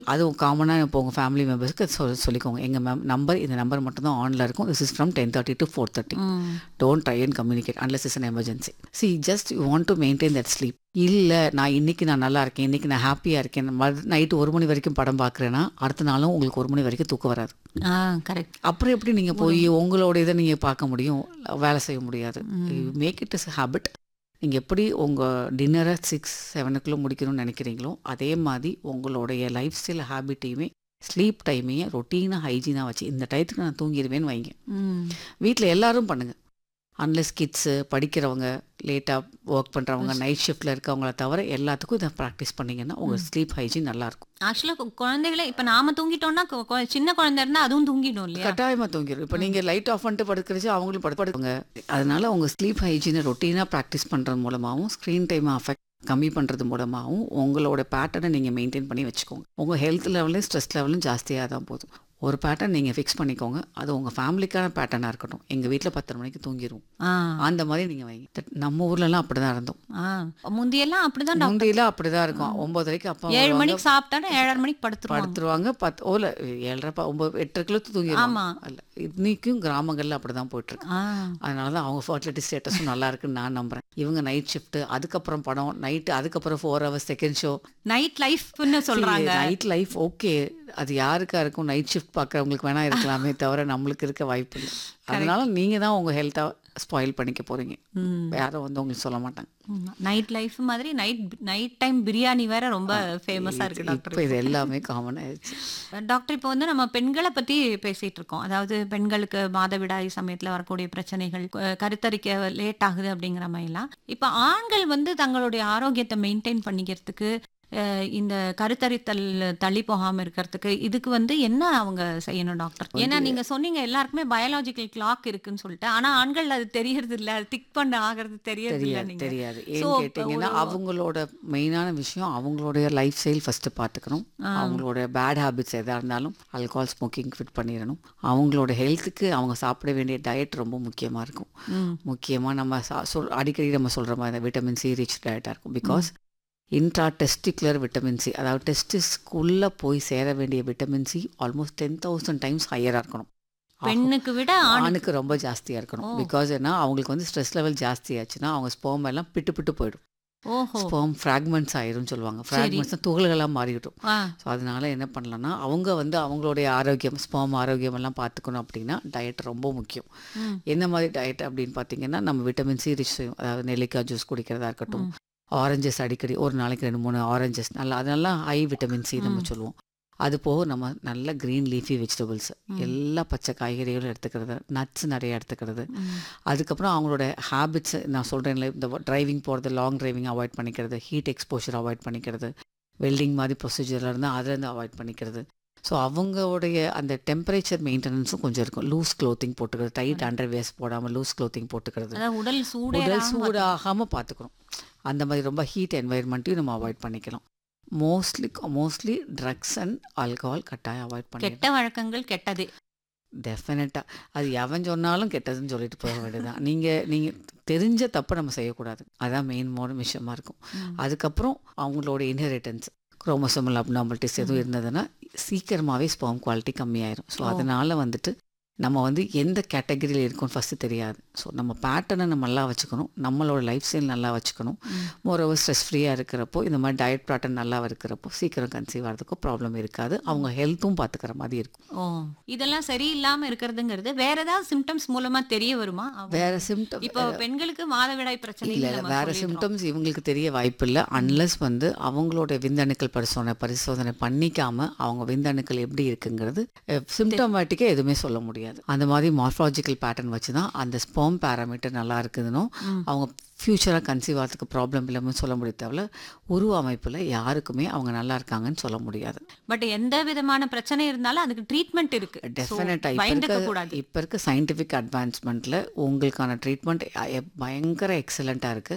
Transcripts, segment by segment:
அதுவும் காமனாக இப்போ உங்கள் ஃபேமிலி மெம்பர்ஸ்க்கு சொல் சொல்லிக்கோங்க எங்கள் மேம் நம்பர் இந்த நம்பர் மட்டும்தான் ஆனில் இருக்கும் this is from ten thirty to four thirty don't try and communicate unless is an emergency see just you want to maintain that sleep இல்லை நான் இன்னைக்கு நான் நல்லா இருக்கேன் இன்னைக்கு நான் ஹாப்பியாக இருக்கேன் நைட்டு ஒரு மணி வரைக்கும் படம் பார்க்குறேன்னா அடுத்த நாளும் உங்களுக்கு ஒரு மணி வரைக்கும் தூக்கம் வராது ஆ கரெக்ட் அப்புறம் எப்படி நீங்கள் போய் உங்களோட இதை நீங்கள் பார்க்க முடியும் வேலை செய்ய முடியாது மேக் இட் இஸ் ஹேபிட் நீங்கள் எப்படி உங்கள் டின்னரை சிக்ஸ் செவனுக்குள்ளே முடிக்கணும்னு நினைக்கிறீங்களோ அதே மாதிரி உங்களுடைய லைஃப் ஸ்டைல் ஹேபிட்டையுமே ஸ்லீப் டைமையும் ரொட்டீனாக ஹைஜீனாக வச்சு இந்த டயத்துக்கு நான் தூங்கிடுவேன்னு வைங்க ம் வீட்டில் எல்லாரும் பண்ணுங்க அன்லெஸ் கிட்ஸு படிக்கிறவங்க லேட்டாக ஒர்க் பண்ணுறவங்க நைட் ஷிஃப்ட்டில் இருக்கவங்கள தவிர எல்லாத்துக்கும் இதை ப்ராக்டிஸ் பண்ணிங்கன்னா உங்கள் ஸ்லீப் ஹைஜீன் நல்லாயிருக்கும் ஆக்சுவலா குழந்தைகளே இப்ப நாம தூங்கிட்டோம்னா கொ- கொ- சின்ன குழந்தை இருந்தா அதுவும் தூங்கிடும் இல்லையா கட்டாயமாக தூங்கிடும் இப்போ நீங்கள் லைட் ஆஃப் பண்ணிட்டு படுக்கிறச்சு அவங்களும் படு படுப்பாங்க அதனால உங்கள் ஸ்லீப் ஹைஜீனை ரொட்டீனாக ப்ராக்டிஸ் பண்ணுறது மூலமாகவும் ஸ்க்ரீன் டைமை அஃபெக்ட் கம்மி பண்ணுறது மூலமாகவும் உங்களோட பேட்டர்னை நீங்கள் மெயின்டைன் பண்ணி வச்சுக்கோங்க உங்கள் ஹெல்த் லெவலையும் ஸ்ட்ரெஸ் லெவலும் ஜாஸ்தியாக தான் போதும் ஒரு பேட்டர்ன் நீங்கள் ஃபிக்ஸ் பண்ணிக்கோங்க அது உங்கள் ஃபேமிலிக்கான பேட்டர்னாக இருக்கட்டும் எங்கள் வீட்டில் பத்தரை மணிக்கு தூங்கிடுவோம் ஆ அந்த மாதிரி நீங்கள் வைங்க That நம்ம ஊர்லலாம் அப்படி தான் இருந்தோம் ஆ முந்தியெல்லாம் அப்படிதான் டாக்டர் முந்தையெல்லாம் அப்படி தான் இருக்கும் ஒம்பதரைக்கு அப்பா ஏழு வருவாங்க, மணிக்கு சாப்பிட்டாலும் ஏழரை மணிக்கு படுத்துருவாங்க படுத்துருவாங்க பத்து ஓல ஏழரை ப- ஒம்பது எட்டரை கிலோ தூங்கிடுவாங்க ஆமா. அல்ல இன்னைக்கும் கிராமங்கள்ல அப்படி தான் போயிட்டு இருக்கு ஆ அதனால தான் அவங்க ஃபர்டிலிட்டி ஸ்டேட்டஸும் நல்லா இருக்குன்னு நான் நம்புறேன் இவங்க நைட் ஷிஃப்ட் அதுக்கப்புறம் படம் நைட்டு அதுக்கப்புறம் four hours second show night லைஃப்னு சொல்றாங்க நைட் லைஃப் ஓகே அது யாருக்கா இருக்கும் நைட் ஷிஃப்ட் பார்க்குறவங்களுக்கு வேணா இருக்கலாமே தவிர நம்மளுக்கு இருக்க வாய்ப்பு இல்லை அதனால நீங்க தான் உங்க ஹெல்த்தை ஸ்பாயில் பண்ணிக்க போறீங்க யாரும் வந்து உங்களுக்கு சொல்ல மாட்டாங்க நைட் லைஃப் மாதிரி நைட் நைட் டைம் பிரியாணி வேற ரொம்ப ஃபேமஸா இருக்கு டாக்டர் இப்போ இது எல்லாமே காமன் ஆயிடுச்சு டாக்டர் இப்போ வந்து நம்ம பெண்களை பத்தி பேசிட்டு இருக்கோம் அதாவது பெண்களுக்கு மாதவிடாய் சமயத்துல வரக்கூடிய பிரச்சனைகள் க- கருத்தரிக்க லேட் ஆகுது அப்படிங்கிற மாதிரிலாம் இப்போ ஆண்கள் வந்து தங்களுடைய ஆரோக்கியத்தை மெயின்டைன் பண்ணிக்கிறதுக்கு அஹ், இந்த கருத்தரித்தல் தள்ளி போகாம இருக்கிறதுக்கு இதுக்கு வந்து என்ன அவங்க செய்யணும் டாக்டர் ஏன்னா நீங்க சொன்னீங்க எல்லாருக்குமே பயாலாஜிக்கல் கிளாக் இருக்குன்னு சொல்லிட்டு ஆனா ஆண்கள் அது தெரியறது இல்ல அது திக் பண்ண ஆகிறது தெரியறது இல்ல தெரியாது நீங்க தெரியாது So, ஏன்னு கேட்டிங்கன்னா ஒரு- அவங்களோட மெயினான விஷயம் அவங்களுடைய லைஃப் ஸ்டைல் ஃபஸ்ட்டு பார்த்துக்கணும் அவங்களோட பேட் ஹாபிட்ஸ் எதாக இருந்தாலும் ஆல்கஹால் ஸ்மோக்கிங் ஃபிட் பண்ணிடணும் அவங்களோட ஹெல்த்துக்கு அவங்க சாப்பிட வேண்டிய டயட் ரொம்ப முக்கியமாக இருக்கும் ம். முக்கியமாக நம்ம சா- சொல் அடிக்கடி நம்ம சொல்கிற மாதிரி விட்டமின் சி ரிச் டயட்டாக இருக்கும் because intra testicular vitamin C அதாவது டெஸ்டிஸ்குள்ளே போய் சேர வேண்டிய vitamin C almost ten thousand times ஹையராக இருக்கணும் பெண்ணுக்கு விட ஆண் ஆணுக்கு ரொம்ப ஜாஸ்தியாக இருக்கணும் பிகாஸ் ஏன்னா அவங்களுக்கு வந்து ஸ்ட்ரெஸ் லெவல் ஜாஸ்தி ஆச்சுன்னா அவங்க ஸ்போம் எல்லாம் பிட்டு பிட்டு போயிடும் ஓஹோ ஸ்போம் ஃப்ராக்மெண்ட்ஸ் ஆயிரும்னு சொல்லுவாங்க ஃப்ராக்மெண்ட்ஸ் துகள்களாக மாறிவிடும் ஆ ஸோ அதனால என்ன பண்ணலாம்னா அவங்க வந்து அவங்களுடைய ஆரோக்கியம் ஸ்போம் ஆரோக்கியம் எல்லாம் பார்த்துக்கணும் அப்படின்னா டயட் ரொம்ப முக்கியம் ம். என்ன மாதிரி டயட் அப்படின்னு பார்த்தீங்கன்னா நம்ம விட்டமின் சி ரிச் அதாவது நெல்லிக்காய் ஜூஸ் குடிக்கிறதா இருக்கட்டும் ஆரஞ்சஸ் அடிக்கடி ஒரு நாளைக்கு ரெண்டு மூணு ஆரஞ்சஸ் நல்லா அதெல்லாம் ஹை விட்டமின் சி நம்ம சொல்லுவோம் அது போக நம்ம நல்ல க்ரீன் லீஃபி வெஜிடபிள்ஸ் எல்லா பச்சை காய்கறிகளும் எடுத்துக்கிறது நட்ஸ் நிறைய எடுத்துக்கிறது அதுக்கப்புறம் அவங்களோட ஹேபிட்ஸ் நான் சொல்கிறேன்ல இந்த டிரைவிங் போகிறது லாங் டிரைவிங் அவாய்ட் பண்ணிக்கிறது ஹீட் எக்ஸ்போஷர் அவாய்ட் பண்ணிக்கிறது வெல்டிங் மாதிரி ப்ரொசீஜரில் இருந்தால் அதுலேருந்து அவாய்ட் பண்ணிக்கிறது ஸோ அவங்களுடைய அந்த டெம்பரேச்சர் மெயின்டெனன்ஸும் கொஞ்சம் இருக்கும் லூஸ் க்ளோத்திங் போட்டுக்கிறது டைட் அண்டர் வேஸ்ட் போடாமல் லூஸ் க்ளோத்திங் போட்டுக்கிறது அதாவது உடல் சூடே உடல் சூடாகாமல் பார்த்துக்கணும் அந்த மாதிரி ரொம்ப ஹீட் என்வாயர்மெண்ட்டையும் நம்ம அவாய்ட் பண்ணிக்கலாம் mostly mostly drugs and alcohol கட்டாயம் அவாய்ட் பண்ணிக்கலாம் கெட்ட வழக்கங்கள் கெட்டதே டெஃபினட்டாக அது எவன் சொன்னாலும் கெட்டதுன்னு சொல்லிட்டு போக வேண்டியதுதான் நீங்கள் நீங்கள் தெரிஞ்ச தப்பை நம்ம செய்யக்கூடாது அதான் மெயின் மோட விஷயமா இருக்கும் அதுக்கப்புறம் அவங்களோட இன்ஹெரிட்டன்ஸ் குரோமோசோமல் அப்னாமல்டிஸ் எதுவும் இருந்ததுன்னா சீக்கிரமாகவே ஸ்பெர்ம் குவாலிட்டி கம்மியாயிரும் ஸோ அதனால வந்துட்டு நம்ம வந்து எந்த கேட்டகரியில் இருக்கோம்னு ஃபஸ்ட்டு தெரியாது ஸோ நம்ம பேட்டர்னை நம்ம நல்லா வச்சுக்கணும் நம்மளோட லைஃப் ஸ்டைல் நல்லா வச்சுக்கணும் மோரோவர் ஸ்ட்ரெஸ் ஃப்ரீயாக இருக்கிறப்போ இந்த மாதிரி டயட் பேட்டர்ன் நல்லா இருக்கிறப்போ சீக்கிரம் கன்சீவ் ஆகிறதுக்கும் ப்ராப்ளம் இருக்காது அவங்க ஹெல்த்தும் பார்த்துக்கிற மாதிரி இருக்கும் ஓ இதெல்லாம் சரியில்லாம இருக்கிறதுங்கிறது வேற ஏதாவது சிம்டம்ஸ் மூலமா தெரிய வருமா அவங்க- வேற சிம்டம் இப்போ பெண்களுக்கு மாதவிடாய் பிரச்சனை இல்ல இல்ல வேற சிம்டம்ஸ் இவங்களுக்கு தெரிய வாய்ப்பு இல்லை அன்லஸ் வந்து அவங்களோட விந்தணுக்கள் பரிசோதனை பரிசோதனை பண்ணிக்காம அவங்க விந்தணுக்கள் எப்படி இருக்குங்கிறது சிம்டமேட்டிக்காக எதுவுமே சொல்ல முடியாது அந்த மாதிரி மார்ஃபாலஜிக்கல் பேட்டர்ன் வச்சு தான் அந்த ஸ்போம் பேராமீட்டர் நல்லா இருக்குதுன்னு அவங்க ஃப்யூச்சராக கன்சீவ் ஆகிறதுக்கு ப்ராப்ளம் இல்லாமல் சொல்ல முடியும் தவிர உருவ அமைப்பில் யாருக்குமே அவங்க நல்லா இருக்காங்கன்னு சொல்ல முடியாது பட் எந்த விதமான பிரச்சனை இருந்தாலும் அதுக்கு ட்ரீட்மெண்ட் இருக்கு So, டெஃபினட்டாக இப்போ பயந்துக்க இருக்க கூடாது இப்போ இருக்க சயின்டிஃபிக் அட்வான்ஸ்மெண்ட்டில் உங்களுக்கான ட்ரீட்மெண்ட் பயங்கர எக்ஸலண்ட்டாக இருக்குது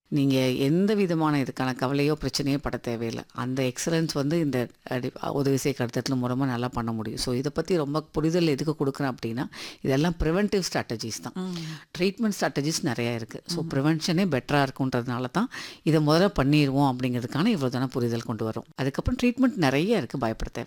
நீங்கள் எந்த விதமான இதுக்கான கவலையோ பிரச்சனையோ பட தேவையில்லை அந்த எக்ஸலன்ஸ் வந்து இந்த அடி உதவி செய்ய கருத்தத்தில் மூலமாக நல்லா பண்ண முடியும் ஸோ இதை பற்றி ரொம்ப புரிதல் எதுக்கு கொடுக்குறேன் அப்படின்னா இதெல்லாம் ப்ரிவென்டிவ் ஸ்ட்ராட்டஜிஸ் தான் ட்ரீட்மெண்ட் ஸ்ட்ராட்டஜிஸ் நிறையா இருக்குது ஸோ ப்ரிவென்ஷனே பெட்டராக இருக்குன்றதுனால தான் இதை முதல்ல பண்ணிடுவோம் அப்படிங்கிறதுக்கான இவ்வளோ தானே புரிதல் கொண்டு வரும் அதுக்கப்புறம் ட்ரீட்மெண்ட் நிறைய இருக்குது பயப்பட தேவை